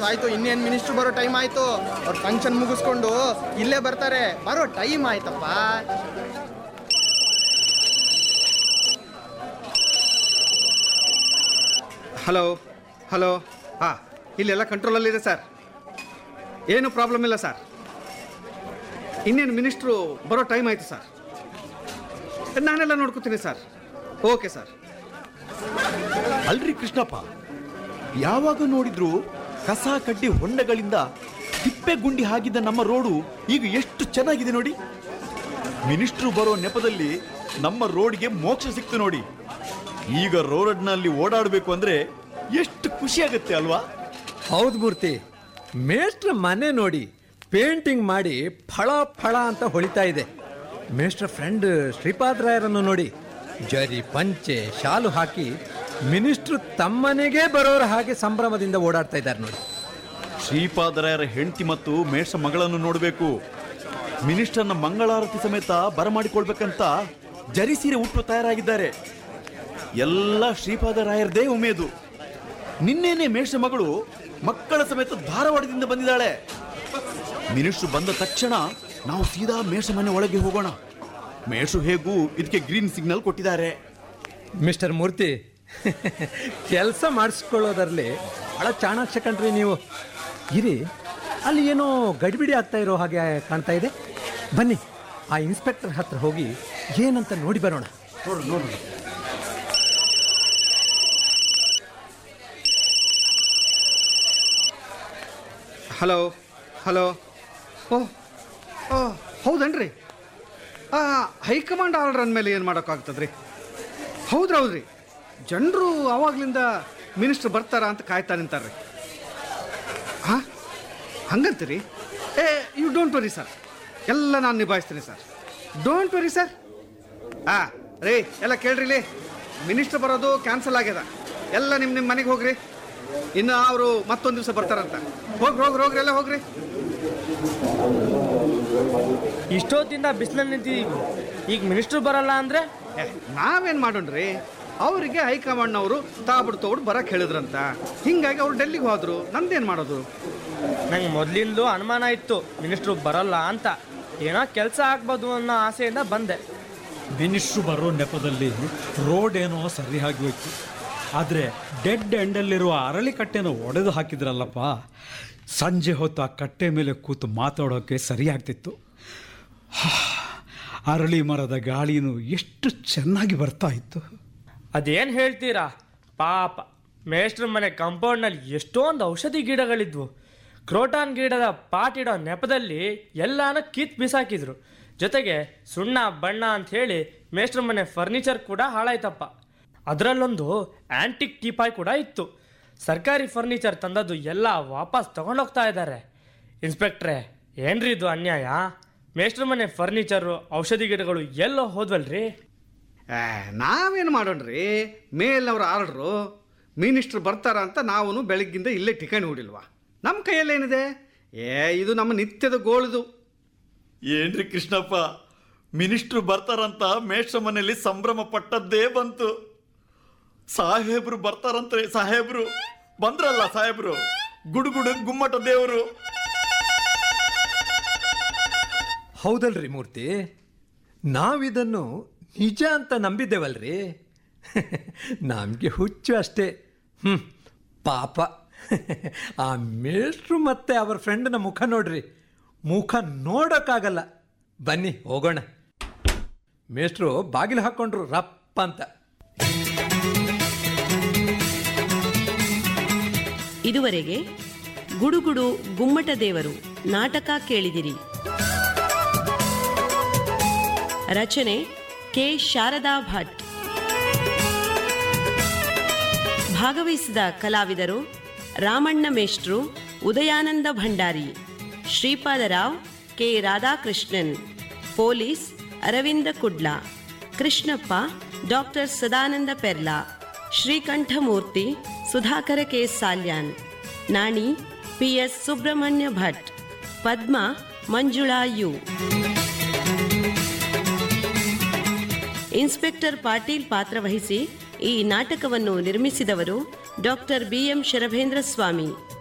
ಆಯ್ತು ಇನ್ನೇನು ಮಿನಿಸ್ಟ್ರು ಬರೋ ಟೈಮ್ ಆಯ್ತು ಅವ್ರ ಫಂಕ್ಷನ್ ಮುಗಿಸ್ಕೊಂಡು ಇಲ್ಲೇ ಬರ್ತಾರೆ ಬರೋ ಟೈಮ್ ಆಯ್ತಪ್ಪ ಹಲೋ ಹಲೋ ಹಾಂ ಇಲ್ಲೆಲ್ಲ ಕಂಟ್ರೋಲಲ್ಲಿದೆ ಸರ್ ಏನು ಪ್ರಾಬ್ಲಮ್ ಇಲ್ಲ ಸರ್ ಇನ್ನೇನು ಮಿನಿಸ್ಟ್ರು ಬರೋ ಟೈಮ್ ಆಯಿತು ಸರ್ ನಾನೆಲ್ಲ ನೋಡ್ಕೋತೀನಿ ಸರ್ ಓಕೆ ಸರ್ ಅಲ್ರಿ ಕೃಷ್ಣಪ್ಪ ಯಾವಾಗ ನೋಡಿದ್ರು ಕಸ ಕಡ್ಡಿ ಹೊಂಡಗಳಿಂದ ತಿಪ್ಪೆ ಗುಂಡಿ ಹಾಕಿದ್ದ ನಮ್ಮ ರೋಡು ಈಗ ಎಷ್ಟು ಚೆನ್ನಾಗಿದೆ ನೋಡಿ ಮಿನಿಸ್ಟ್ರು ಬರೋ ನೆಪದಲ್ಲಿ ನಮ್ಮ ರೋಡ್ಗೆ ಮೋಕ್ಷ ಸಿಕ್ತು ನೋಡಿ ಈಗ ರೋಡ್ನಲ್ಲಿ ಓಡಾಡಬೇಕು ಅಂದ್ರೆ ಎಷ್ಟು ಖುಷಿ ಆಗುತ್ತೆ ಅಲ್ವಾ ಹೌದು ಮೂರ್ತಿ ಮೇಷ್ಟ್ರ ಮನೆ ನೋಡಿ ಪೇಂಟಿಂಗ್ ಮಾಡಿ ಫಳ ಫಳ ಅಂತ ಹೊಳಿತಾ ಇದೆ ಮೇಷ್ಟ್ರ ಫ್ರೆಂಡ್ ಶ್ರೀಪಾದ್ ರಾಯರನ್ನು ನೋಡಿ ಜರಿ ಪಂಚೆ ಶಾಲು ಹಾಕಿ ಮಿನಿಸ್ಟ್ರು ತಮ್ಮನೆಗೆ ಬರೋರ ಹಾಗೆ ಸಂಭ್ರಮದಿಂದ ಓಡಾಡ್ತಾ ಇದ್ದಾರೆ ನೋಡಿ ಶ್ರೀಪಾದರಾಯರ ಹೆಂಡತಿ ಮತ್ತು ಮೇಷ ಮಗಳನ್ನು ನೋಡಬೇಕು ಮಿನಿಸ್ಟರ್ನ ಮಂಗಳಾರತಿ ಸಮೇತ ಬರಮಾಡಿಕೊಳ್ಬೇಕಂತ ಜರಿ ಸೀರೆ ಉಟ್ಟು ತಯಾರಾಗಿದ್ದಾರೆ ಎಲ್ಲ ಶ್ರೀಪಾದರಾಯರದೇ ಉಮೇದು ನಿನ್ನೆನೆ ಮೇಷ ಮಗಳು ಮಕ್ಕಳ ಸಮೇತ ಧಾರವಾಡದಿಂದ ಬಂದಿದ್ದಾಳೆ ಮಿನಿಸ್ಟ್ರು ಬಂದ ತಕ್ಷಣ ನಾವು ಸೀದಾ ಮೇಷ ಮನೆ ಒಳಗೆ ಹೋಗೋಣ ಮೇಷು ಹೇಗೂ ಇದಕ್ಕೆ ಗ್ರೀನ್ ಸಿಗ್ನಲ್ ಕೊಟ್ಟಿದ್ದಾರೆ ಮಿಸ್ಟರ್ ಮೂರ್ತಿ ಕೆಲಸ ಮಾಡಿಸ್ಕೊಳ್ಳೋದ್ರಲ್ಲಿ ಬಹಳ ಚಾಣಾಕ್ಷ ಕಣ್ರಿ ನೀವು ಇರಿ ಅಲ್ಲಿ ಏನೋ ಗಡಿಬಿಡಿ ಆಗ್ತಾ ಇರೋ ಹಾಗೆ ಕಾಣ್ತಾ ಇದೆ ಬನ್ನಿ ಆ ಇನ್ಸ್ಪೆಕ್ಟರ್ ಹತ್ರ ಹೋಗಿ ಏನಂತ ನೋಡಿ ಬರೋಣ ಹಲೋ ಹಲೋ ಓ ಓ ಹೌದನ್ರಿ ಆ, ಹೈಕಮಾಂಡ್ ಆರ್ಡರ್ ಅಂದಮೇಲೆ ಏನು ಮಾಡೋಕ್ಕಾಗ್ತದ್ರಿ ಹೌದ್ರಿ ಹೌದ್ರಿ ಜನರು ಅವಾಗ್ಲಿಂದ ಮಿನಿಸ್ಟರ್ ಬರ್ತಾರ ಅಂತ ಕಾಯ್ತಾ ನಿಂತಾರ್ರಿ ಹಾಂ ಹಂಗಂತೀರಿ ಏ ಯು ಡೋಂಟ್ ವರಿ ಸರ್ ಎಲ್ಲ ನಾನು ನಿಭಾಯಿಸ್ತೀನಿ ಸರ್ ಡೋಂಟ್ ವರಿ ಸರ್ ಆ ರೀ ಎಲ್ಲ ಕೇಳ್ರಿ ಇಲ್ಲಿ ಮಿನಿಸ್ಟರ್ ಬರೋದು ಕ್ಯಾನ್ಸಲ್ ಆಗ್ಯದ ಎಲ್ಲ ನಿಮ್ಮ ನಿಮ್ಮ ಮನೆಗೆ ಹೋಗ್ರಿ ಇನ್ನು ಅವರು ಮತ್ತೊಂದು ದಿವಸ ಬರ್ತಾರಂತ ಹೋಗ್ರಿ ಹೋಗ್ರಿ ಹೋಗ್ರಿ ಎಲ್ಲ ಹೋಗ್ರಿ ಇಷ್ಟೊತ್ತಿಂದ ಬಿಸಿಲಲ್ಲಿ ನಿಂತಿದ್ದೀವಿ ಈಗ ಮಿನಿಸ್ಟ್ರು ಬರಲ್ಲ ಅಂದ್ರೆ ಏ, ನಾವೇನ್ ಮಾಡೋಣ್ರಿ ಅವರಿಗೆ ಹೈಕಮಾಂಡ್ನವರು ತಾಬಿಡ್ ತಗೊಡು ಬರಕ್ಕೆ ಹೇಳಿದ್ರಂತ ಹಿಂಗಾಗಿ ಅವ್ರು ಡೆಲ್ಲಿಗೆ ಹೋದ್ರು ನಂದೇನು ಮಾಡೋದು ನಂಗೆ ಮೊದಲಿಂದಲೂ ಅನುಮಾನ ಇತ್ತು ಮಿನಿಸ್ಟ್ರು ಬರಲ್ಲ ಅಂತ ಏನೋ ಕೆಲಸ ಆಗ್ಬೋದು ಅನ್ನೋ ಆಸೆಯಿಂದ ಬಂದೆ ಮಿನಿಸ್ಟ್ರು ಬರೋ ನೆಪದಲ್ಲಿ ರೋಡ್ ಏನೋ ಸರಿ ಹೋಯ್ತು ಆದರೆ ಡೆಡ್ ಎಂಡಲ್ಲಿರುವ ಅರಳಿ ಕಟ್ಟೆನ ಒಡೆದು ಹಾಕಿದ್ರಲ್ಲಪ್ಪ ಸಂಜೆ ಹೊತ್ತು ಆ ಕಟ್ಟೆ ಮೇಲೆ ಕೂತು ಮಾತಾಡೋಕ್ಕೆ ಸರಿಯಾಗ್ತಿತ್ತು ಹಾ, ಅರಳಿ ಮರದ ಗಾಳಿನೂ ಎಷ್ಟು ಚೆನ್ನಾಗಿ ಬರ್ತಾ ಇತ್ತು ಅದೇನು ಹೇಳ್ತೀರಾ ಪಾಪ ಮೇಷ್ಟ್ರ ಮನೆ ಕಾಂಪೌಂಡ್ನಲ್ಲಿ ಎಷ್ಟೊಂದು ಔಷಧಿ ಗಿಡಗಳಿದ್ವು ಕ್ರೋಟಾನ್ ಗಿಡದ ಪಾಟಿಡೋ ನೆಪದಲ್ಲಿ ಎಲ್ಲಾನ ಕಿತ್ ಬಿಸಾಕಿದ್ರು ಜೊತೆಗೆ ಸುಣ್ಣ ಬಣ್ಣ ಅಂತ ಹೇಳಿ ಮೇಷ್ಟ್ರ ಮನೆ ಫರ್ನಿಚರ್ ಕೂಡ ಹಾಳಾಯ್ತಪ್ಪ ಅದರಲ್ಲೊಂದು ಆಂಟಿಕ್ ಟೀಪಾಯ್ ಕೂಡ ಇತ್ತು ಸರ್ಕಾರಿ ಫರ್ನಿಚರ್ ತಂದದ್ದು ಎಲ್ಲ ವಾಪಸ್ ತಗೊಂಡೋಗ್ತಾ ಇದ್ದಾರೆ ಇನ್ಸ್ಪೆಕ್ಟ್ರೆ ಏನ್ರಿ ಇದು ಅನ್ಯಾಯ ಮೇಷ್ಟ್ರ ಮನೆ ಫರ್ನಿಚರು ಔಷಧಿ ಗಿಡಗಳು ಎಲ್ಲೋ ಹೋದ್ವಲ್ರಿ ಏ, ನಾವೇನ್ ಮಾಡೋಣ್ರಿ ಮೇಲ್ನವ್ರ ಆರ್ಡ್ರು ಮಿನಿಸ್ಟರ್ ಬರ್ತಾರ ಅಂತ ನಾವು ಬೆಳಗ್ಗಿಂದ ಇಲ್ಲೇ ಟಿಕೆಟ್ ಹೂಡಿಲ್ವಾ ನಮ್ಮ ಕೈಯಲ್ಲೇನಿದೆ ಏ ಇದು ನಮ್ಮ ನಿತ್ಯದ ಗೋಳಿದು ಏನ್ರಿ ಕೃಷ್ಣಪ್ಪ ಮಿನಿಸ್ಟ್ರು ಬರ್ತಾರಂತ ಮೇಷ್ಟ್ರ ಮನೆಯಲ್ಲಿ ಸಂಭ್ರಮ ಪಟ್ಟದ್ದೇ ಬಂತು ಸಾಹೇಬ್ರು ಬರ್ತಾರಂತೆ ಸಾಹೇಬ್ರು ಬಂದ್ರಲ್ಲ ಸಾಹೇಬ್ರು ಗುಡುಗುಡು ಗುಮ್ಮಟ ದೇವರು ಹೌದಲ್ರಿ ಮೂರ್ತಿ ನಾವಿದನ್ನು ನಿಜ ಅಂತ ನಂಬಿದ್ದೇವಲ್ರಿ ನಮಗೆ ಹುಚ್ಚು ಅಷ್ಟೇ ಹ್ಞೂ ಪಾಪ ಆ ಮೇಷ್ಟ್ರು ಮತ್ತೆ ಅವರ ಫ್ರೆಂಡ್ನ ಮುಖ ನೋಡ್ರಿ ಮುಖ ನೋಡೋಕ್ಕಾಗಲ್ಲ ಬನ್ನಿ ಹೋಗೋಣ ಮೇಷ್ಟ್ರು ಬಾಗಿಲು ಹಾಕ್ಕೊಂಡ್ರು ರಪ್ಪ ಅಂತ ಇದುವರೆಗೆ ಗುಡುಗುಡು ಗುಮ್ಮಟ ದೇವರು ನಾಟಕ ಕೇಳಿದಿರಿ ರಚನೆ ಕೆ ಶಾರದಾ ಭಟ್ ಭಾಗವಹಿಸಿದ ಕಲಾವಿದರು ರಾಮಣ್ಣ ಮೇಷ್ಟ್ರು Udayananda Bhandari Shripadarao K Radhakrishnan police Aravinda Kudla Krishnappa doctor Sadananda Perla Srikanthamurthy Sudhakara K Salian Nani P S Subrahmanya Bhat Padma Manjula U inspector Patil ಪಾತ್ರವಹಿಸಿ ಈ ನಾಟಕವನ್ನು ನಿರ್ಮಿಸಿದವರು ಡಾಕ್ಟರ್ ಬಿ ಎಂ ಶರಭೇಂದ್ರ ಸ್ವಾಮಿ